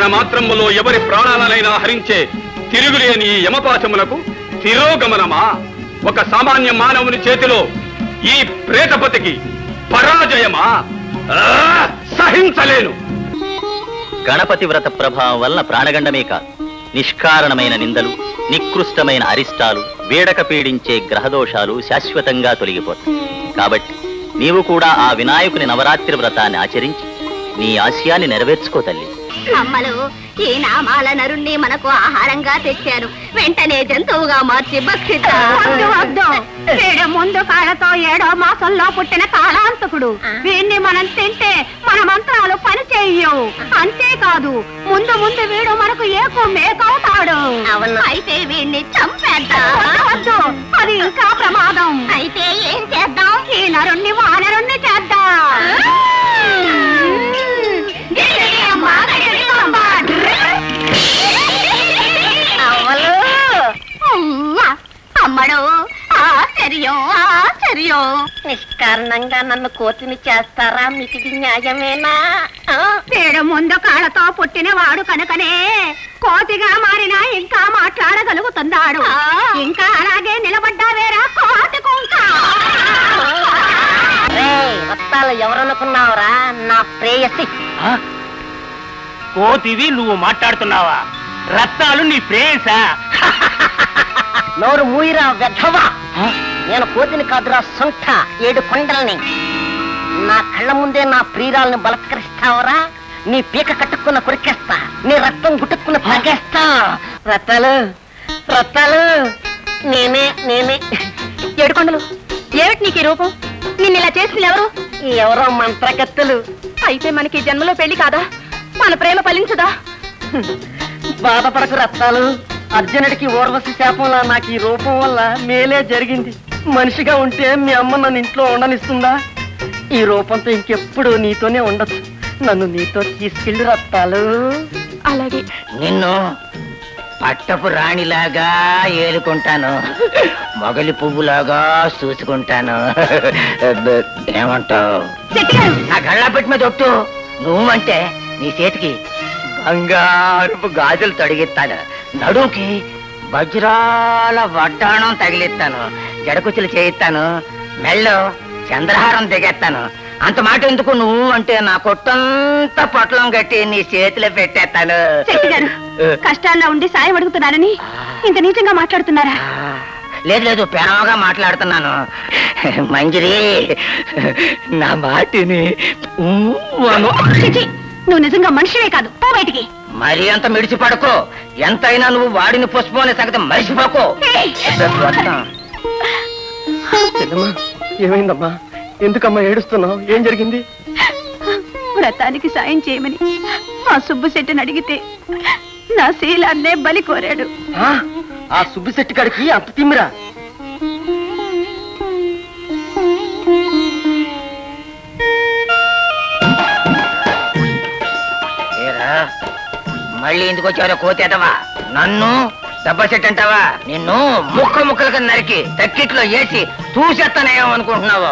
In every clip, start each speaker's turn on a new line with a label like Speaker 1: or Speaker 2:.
Speaker 1: క్షణమాత్రములో ఎవరి ప్రాణాలనైనా హరించే తిరుగులేని ఈ యమపాశములకు తిరోగమనమా ఒక సామాన్య మానవుని చేతిలో ఈ ప్రేతపతికి పరాజయమా ఆ, సహించలేను
Speaker 2: గణపతి వ్రత ప్రభావం వలన ప్రాణగండమే కాదు నిష్కారణమైన నిందలు నికృష్టమైన అరిష్టాలు వీడక పీడించే గ్రహదోషాలు శాశ్వతంగా తొలగిపోతాయి కాబట్టి నీవు కూడా ఆ వినాయకుని నవరాత్రి వ్రతాన్ని ఆచరించి నీ ఆశయాన్ని నెరవేర్చుకో తల్లి
Speaker 3: అమ్మలు ఈ నామాల నరుణ్ణి మనకు ఆహారంగా తెచ్చారు వెంటనే జంతువుగా మార్చి భక్షిద్దాం
Speaker 4: వీడు ముందు కాళ్ళతో ఏడో మాసంలో పుట్టిన కాలాంతకుడు వీడిని మనం తింటే మన మంత్రాలు పని చెయ్యవు అంతేకాదు ముందు ముందు వీడు మనకు ఏకు మేకవుతాడు
Speaker 3: అవును అయితే వీడిని చంపేద్దాం
Speaker 4: వద్దు, అది ఇంకా ప్రమాదం
Speaker 3: అయితే ఏం చేద్దాం
Speaker 4: ఈ నరుణ్ణి వానరుణ్ణి చేద్దాం
Speaker 3: అవ్వలు అమ్మా, అమ్మడు ఆశ్చర్యం ఆశ్చర్యం నిష్కారణంగా నన్ను కోతిని చేస్తారా మీకు ఇది న్యాయమేనా ఆ?
Speaker 4: వీడు ముందు కాళ్ళతో పుట్టిన వాడు కనుకనే కోతిగా మారినా ఇంకా మాట్లాడగలుగుతున్నాడు
Speaker 3: ఆ.
Speaker 4: ఇంకా అలాగే నిలబడ్డావేరా కోతి కుంక
Speaker 3: రేయ్, వత్తాలు ఎవరనుకున్నావురా నా ప్రేయసి
Speaker 5: కోతివి నువ్వు మాట్లాడుతున్నావా రత్నాలు నీ ప్రేయసా
Speaker 3: నోరు మూయిరా వెధవా నేను కోతిని కాదురా సొంట ఏడు కొండల్ని నా కళ్ళ ముందే నా ప్రియురాల్ని బలత్కరిస్తావరా నీ పీక కట్టుకున్న కొరికేస్తా నీ రక్తం గుట్టుకున్న తాగేస్తా రత్తాలు రత్తాలు నేనే నేనే
Speaker 4: ఏడుకొండలు ఏమిటి నీకు ఈ రూపం నిన్ను ఇలా చేసింది ఎవరు
Speaker 3: ఎవరో మంత్రగత్తెలు
Speaker 4: అయితే మనకి ఈ జన్మలో పెళ్లి కాదా మన ప్రేమ ఫలించదా
Speaker 3: బాధపడకు రత్నాలు అర్జునుడికి ఓర్వశి శాపంలా నాకు ఈ రూపం వల్ల మేలే జరిగింది మనిషిగా ఉంటే మీ అమ్మ నన్ను ఇంట్లో ఉండనిస్తుందా ఈ రూపంతో ఇంకెప్పుడు నీతోనే ఉండొచ్చు నన్ను నీతో తీసుకెళ్ళి రత్తాలు
Speaker 4: అలాగే
Speaker 5: నిన్ను పట్టపు రాణిలాగా ఏలుకుంటాను మొగలి పువ్వులాగా చూసుకుంటాను ఏమంటావు నా గళ్ళ పెట్టి మీద ఒట్టు నువ్వంటే నీ చేతికి బంగారపు గాజులు తొడిగిస్తాను నడుకి వజ్రాల వడ్డాణం తగిలిస్తాను జడకుచ్చులు చేయిస్తాను మెళ్ళో చంద్రహారం దిగేస్తాను అంత మాట ఎందుకు నువ్వు అంటే నా కొట్టంతా పొట్లం కట్టి నీ చేతిలో పెట్టేస్తాను
Speaker 4: శెట్టి గారు కష్టాల్లో ఉండి సాయం అడుగుతున్నానని ఇంత నీచంగా మాట్లాడుతున్నారా
Speaker 5: ఆ, లేదు లేదు ప్రేమగా మాట్లాడుతున్నాను మంజరి నా మాటిని ఊ అను.
Speaker 4: చిచి నువ్వు నిజంగా మనిషివే కాదు పో బయటికి
Speaker 5: మరీ అంత మిడిచి పడకో ఎంతైనా నువ్వు వాడిని పుష్పం అనే సంగతి మర్చిపోకో
Speaker 4: ఏయ్!
Speaker 5: వస్తాం.
Speaker 6: ఏమైందమ్మా ఎందుకమ్మా ఏడుస్తున్నావు ఏం జరిగింది
Speaker 4: వ్రతానికి సాయం చేయమని ఆ సుబ్బు శెట్టిని అడిగితే నా శీలాన్నే బలి కోరాడు
Speaker 6: ఆ, ఆ సుబ్బిశెట్టి కాడికి అంత తిమ్మిరా
Speaker 5: ఏరా, మళ్ళీ ఎందుకు వచ్చారో కోతేటవా నన్ను దెబ్బ చెట్టు అంటావా నిన్ను ముక్క ముక్కలుగా నరికి తక్కిట్లో వేసి తూసేస్తానేమో అనుకుంటున్నావు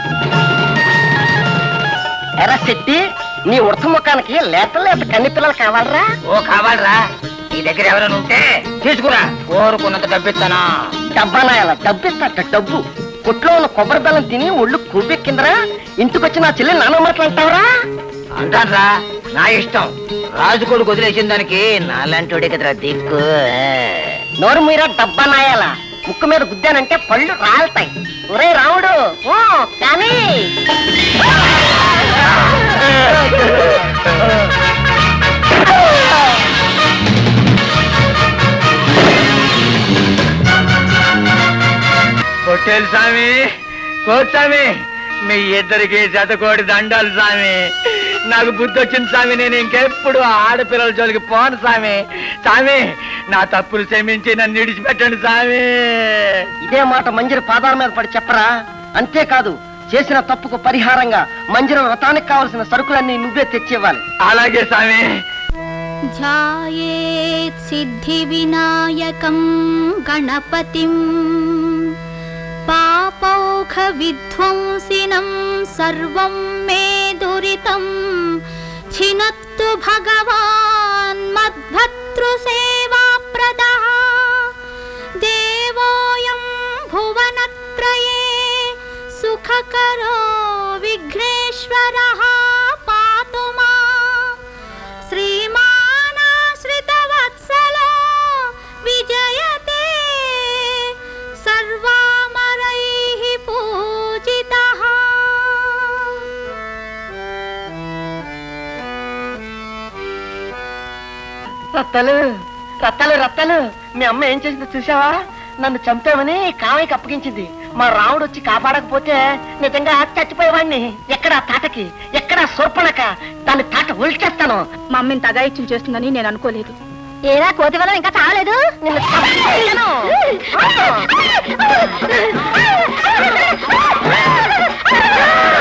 Speaker 3: ఎరా శెట్టి నీ ఉడత ముఖానికి లేత లేత కన్ని పిల్లలు కావాలరా
Speaker 5: ఓ కావాలరా నీ దగ్గర ఎవరైనా ఉంటే తీసుకురా కోరుకున్నంత డబ్బిస్తానా
Speaker 3: డబ్బానాయాల డబ్బిస్తాట డబ్బు కొట్లో ఉన్న కొబ్బరి బెల్లం తిని ఒళ్ళు కొవ్వెక్కిందరా ఇంటికొచ్చి నా చెల్లి నాన్న మాట్లాడతావరా
Speaker 5: అంటాన్రా నా ఇష్టం రాజు కొడుకు వదిలేసిన దానికి నాలాంటి కదరా దిక్కు
Speaker 3: నోరు మీరా డబ్బా నాయాల ముక్కు మీద గుద్దానంటే పళ్ళు రాలుతాయి ఒరే రాముడు ఓ కానీ
Speaker 5: పొట్టేలు స్వామి కోస్వామి మీ ఇద్దరికి శతకోటి దండాలు స్వామి నాకు బుద్ధి వచ్చింది స్వామి నేను ఇంకెప్పుడు ఆ ఆడపిల్లల జోలికి పోను స్వామి స్వామి నా తప్పులు క్షమించి నన్ను విడిచిపెట్టండి స్వామి
Speaker 3: ఇదే మాట మంజరి పాదాల మీద పడి చెప్పరా అంతేకాదు చేసిన తప్పుకు పరిహారంగా మంజరి వ్రతానికి కావలసిన సరుకులన్నీ నువ్వే తెచ్చివ్వాలి
Speaker 5: అలాగే స్వామి
Speaker 7: ध्यायेत् सिद्धिविनायकं गणपतिं पापौखविध्वंसिनं सर्वं मे दुरितं छिनत्तु भगवान् भर्तृसेवाप्रदः देवोऽयं भुवनत्रये सुखकरो विघ्नेश्वरः पातु माम् श्रीमानाश्रितवत्सलो विजयते सर्वामरैः पूजितः
Speaker 3: రత్తాలు రత్తాలు రత్తాలు మీ అమ్మ ఏం చేసిందో చూసావా నన్ను చంపామని కామయ్యకి అప్పగించింది మా రాముడు వచ్చి కాపాడకపోతే నిజంగా చచ్చిపోయేవాడిని ఎక్కడ తాటకి ఎక్కడ సూర్పణక దాని తాట ఉల్చేస్తాను
Speaker 4: మా అమ్మని తగాయిత్యం చేస్తుందని నేను అనుకోలేదు
Speaker 3: ఏరా కోతి వల్ల ఇంకా చావలేదు నిన్ను చంపేయను. ఆ!